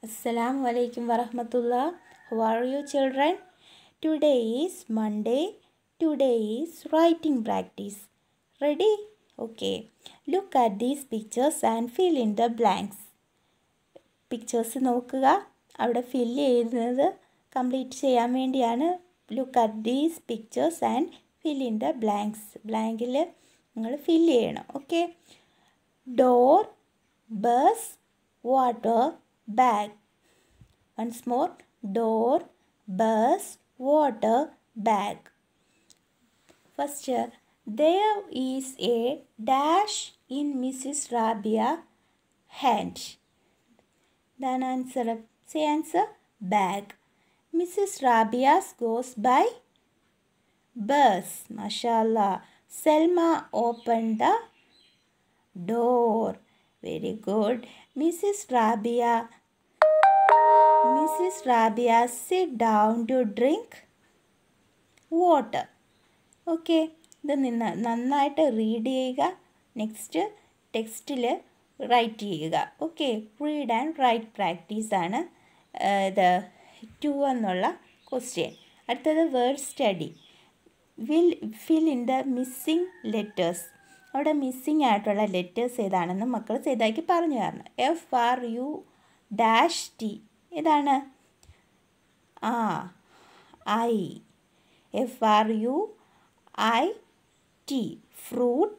Assalamu alaikum warahmatullah. How are you children? Today is Monday. Today is writing practice. Ready? Okay. Look at these pictures and fill in the blanks. Pictures നോക്കുക അവിടെ fill ചെയ്യുന്നത് complete ചെയ്യാൻ വേണ്ടിയാണ് look at these pictures and fill in the blanks ബ്ലാങ്കിൽ നിങ്ങൾ fill ചെയ്യണം okay door bus water bag once more door bus water bag first there is a dash in Mrs Rabia hand ഇതാണ് answer say answer bag Mrs Rabia's goes by bus മഷാല്ല Salma open the door very good Mrs Rabia Mrs Rabia sit down to drink water okay ഇത് നിന്ന് നന്നായിട്ട് read ചെയ്യുക next ടെക്സ്റ്റിൽ write ചെയ്യുക okay read and write practice ആണ് ഇത് ടു എന്നുള്ള ക്വസ്റ്റ്യൻ അടുത്തത് word study will fill in the missing letters അവിടെ മിസ്സിങ് ആയിട്ടുള്ള ലെറ്റേഴ്സ് ഏതാണെന്ന് മക്കൾ ചെയ്താക്കി പറഞ്ഞു തരണം F R U dash T ഏതാണ് ആ I F R U I T fruit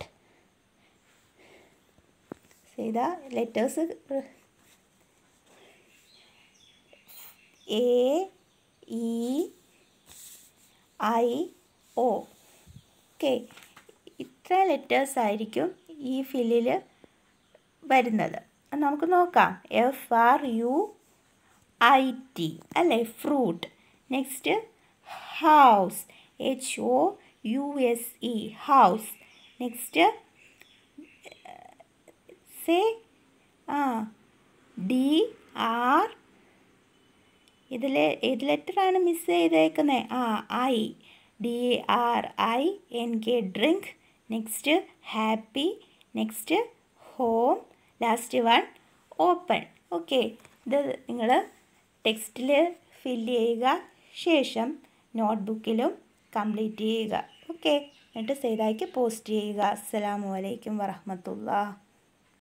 ചെയ്ത letters A E I O okay ഇത്ര ലെറ്റേഴ്സ് ആയിരിക്കും ഈ ഫില്ലിൽ വരുന്നത് നമുക്ക് നോക്കാം F R U I T അല്ലേ fruit next house H O U S E house next say ആ ഡി ആർ ഇതിൽ ഏത് ലെറ്ററാണ് മിസ് ചെയ്തേക്കുന്നത് ആ I D R I N K drink next happy next home last one open okay ഇത് നിങ്ങൾ ടെക്സ്റ്റിൽ ഫില്ല് ചെയ്യുക ശേഷം നോട്ട്ബുക്കിലും കംപ്ലീറ്റ് ചെയ്യുക ഓക്കെ എന്നിട്ട് സേതായിക്ക് പോസ്റ്റ് ചെയ്യുക അസ്സലാമു അലൈക്കും വറഹമത്തുള്ള